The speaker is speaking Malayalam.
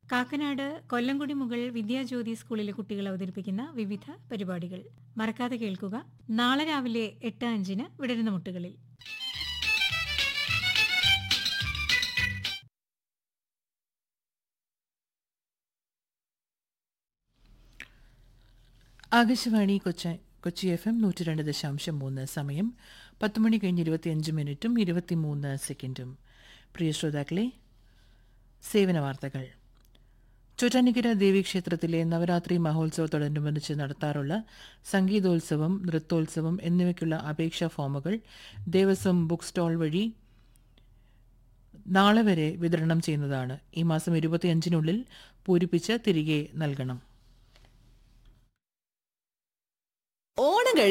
കാക്കനാട് കൊല്ലംകുടി മുകൾ വിദ്യാജ്യോതി സ്കൂളിലെ കുട്ടികൾ അവതരിപ്പിക്കുന്ന വിവിധ പരിപാടികൾ മറക്കാതെ കേൾക്കുക നാളെ രാവിലെ എട്ട് അഞ്ചിന് വിടരുന്ന മുട്ടുകളിൽ ആകാശവാണി കൊച്ചി കൊച്ചി എഫ് എം നൂറ്റി രണ്ട് ദശാംശം മൂന്ന് സമയം പത്ത് മണി കഴിഞ്ഞ് ഇരുപത്തിയഞ്ച് മിനിറ്റും ഇരുപത്തിമൂന്ന് സെക്കൻഡും പ്രിയ ശ്രോതാക്കളെ സേവന വാർത്തകൾ ചൊറ്റാനിക്കര ദേവീക്ഷേത്രത്തിലെ നവരാത്രി മഹോത്സവത്തോടനുബന്ധിച്ച് നടത്താറുള്ള സംഗീതോത്സവം നൃത്തോത്സവം എന്നിവയ്ക്കുള്ള അപേക്ഷാ ഫോമുകൾ ദേവസ്വം ബുക്ക് സ്റ്റാൾ വഴി നാളെ വരെ വിതരണം ചെയ്യുന്നതാണ് ഈ മാസം ഇരുപത്തിയഞ്ചിനുള്ളിൽ പൂരിപ്പിച്ച് തിരികെ നൽകണം ഓണം